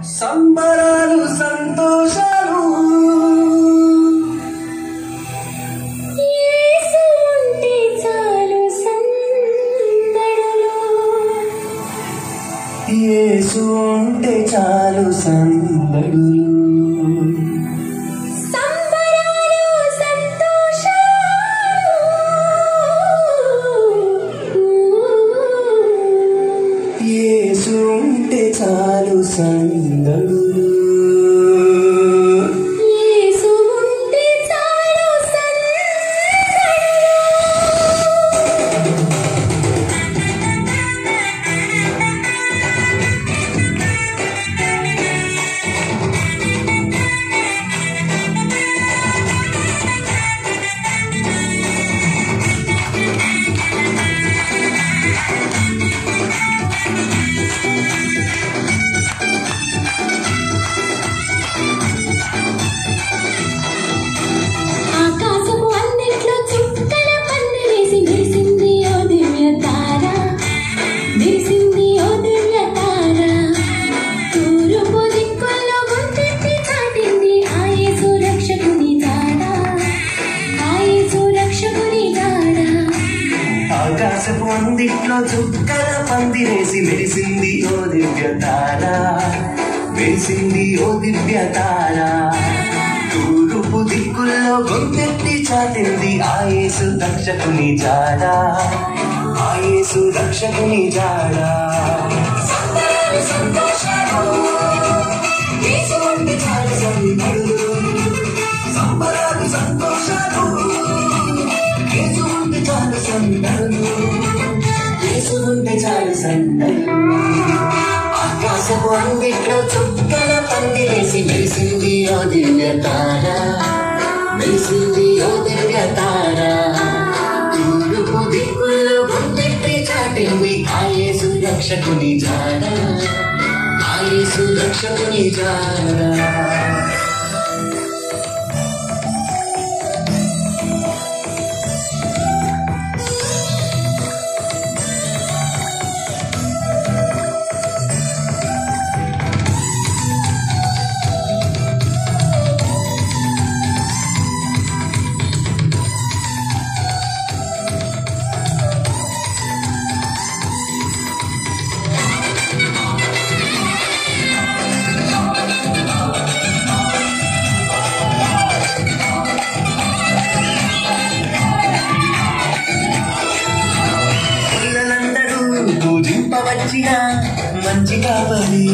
సంబరాలు సంతోషాలు యేసు ఉంటే చాలు సందడులు యేసు ఉంటే చాలు సందడులు సంబరాలు సంతోషాలు యేసు ఉంటే చాలు సందడులు యేసు ఉంటే చాలు సందడులు ఆకాశపు అన్నిట్లో చుక్కల పందిరేసి మెరిసింది ఓ దివ్య తార మెరిసింది ఓ దివ్య తార తూర్పు దిక్కుల్లో గుంటెత్తి చాటింది ఆ యేసు రక్షకుని జాడ ఆ యేసు రక్షకుని జాడ ఆకాశపు అందిట్లో చుక్కల పందిరేసి మెరిసింది ఓ దివ్య తార మెరిసింది ఓ దివ్య తార తూరుపు దిక్కుల్లో గొంతెత్తి చాటింది ఆయేసు రక్షకుని జాడ ఆయేసు రక్షకుని జాడ సంబరాలు సంతోషాలు యేసు ఉంటే చాలు సందడులు. సంబరాలు సంతోషాలు యేసు ఉంటే చాలు సందడులు. యేసు ఉంటే చాలు సందడులు. ఆకాశపు అందిట్లో చుక్కల పందిరేసి మెరిసింది ఓ దివ్య తార మెరిసింది ఓ దివ్య తార తూర్పు దిక్కుల్లో గుండెట్టి చాటింది ఆయేసు రక్షకుని జాడ ఆయేసు రక్షకుని జాడ పిల్లలందరూ పూజింపవచ్చిన మంచి కాపరి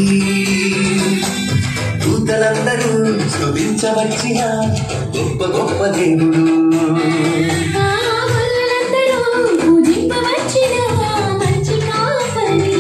దూతలందరూ స్తుతించవచ్చిన గొప్ప గొప్ప దేవుడు ఆ వల్లందరూ పూజింపవచ్చిన మంచి కాపరి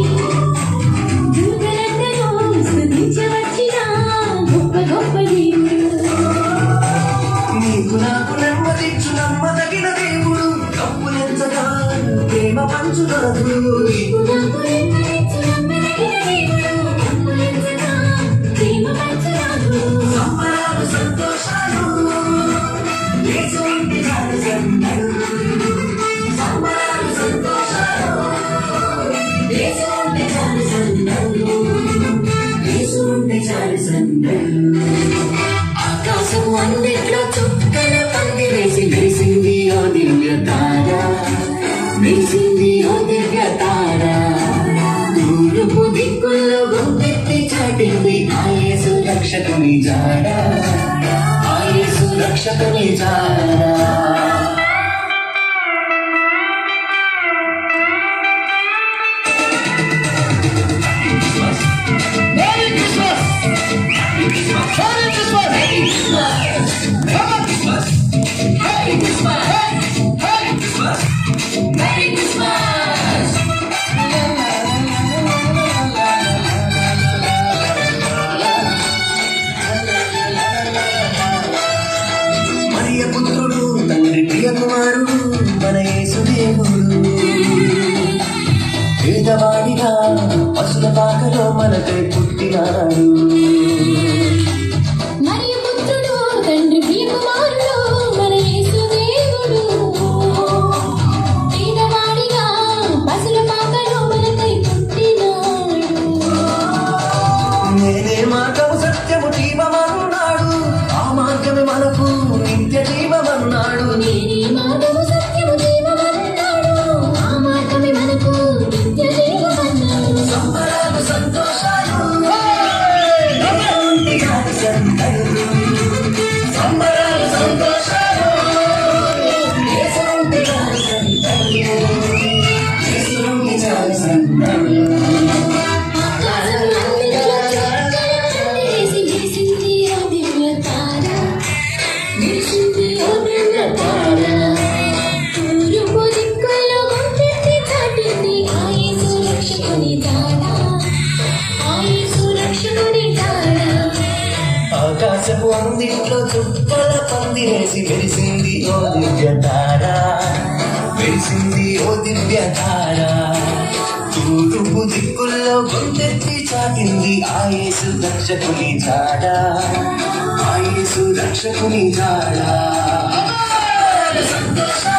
దూతలందరూ స్తుతించవచ్చిన గొప్ప గొప్ప దేవుడు నీకు నాకు నెమ్మదించు నమ్మదగిన దేవుడు తప్పులెంచగా ప్రేమ పంచుగాదు నీకు నాకు నెమ్మదించు నమ్మదగిన దేవుడు అప్పులెంచగా ప్రేమ పంచరాదు సంబరాలు సంతోషాలు యేసు ఉంటే చాలు సందడు. సంబరాలు సంతోషాలు యేసు ఉంటే చాలు సందడు. యేసు ఉంటే చాలు సందడు. ఆకాశం అన్నిట్లో చుక్కల పందిరేసి మెరిసింది ఓ దివ్య తార మెరిసింది ఓ దివ్య తార తూర్పు దిక్కుల్లో గొంతెత్తి చాటింది ఆయేసు రక్షకుని జాడ ఆయేసు రక్షకుని జాడ Merry Christmas! Merry Christmas! Merry Christmas! Come on! Christmas! Merry Christmas! Merry Christmas! Merry Christmas! మరియ పుత్రుడు తండ్రి ప్రియ కుమారుడు మన యేసుదేవుడు పేదవాడిగా పశుల పాకలో మనకై పుట్టినాడు మరియు పుత్రుడు తండ్రి ప్రియ కుమారుడు మన యేసు దేవుడు పేదవాడిగా పసుల పాకలో మనకై పుట్టినాడు నేనే జాడ యేసు రక్షకుని జాడ ఆకాశపు అందిట్లో చుక్కల పంది వేసి మెరిసింది ఓ దివ్య తార మెరిసింది ఓ దివ్య తార తూర్పు దిక్కుల్లో గొంతెత్తి చాటింది ఆయేసు రక్షకుని జాడ ఆయేసు రక్షకుని జాడ సంతోషం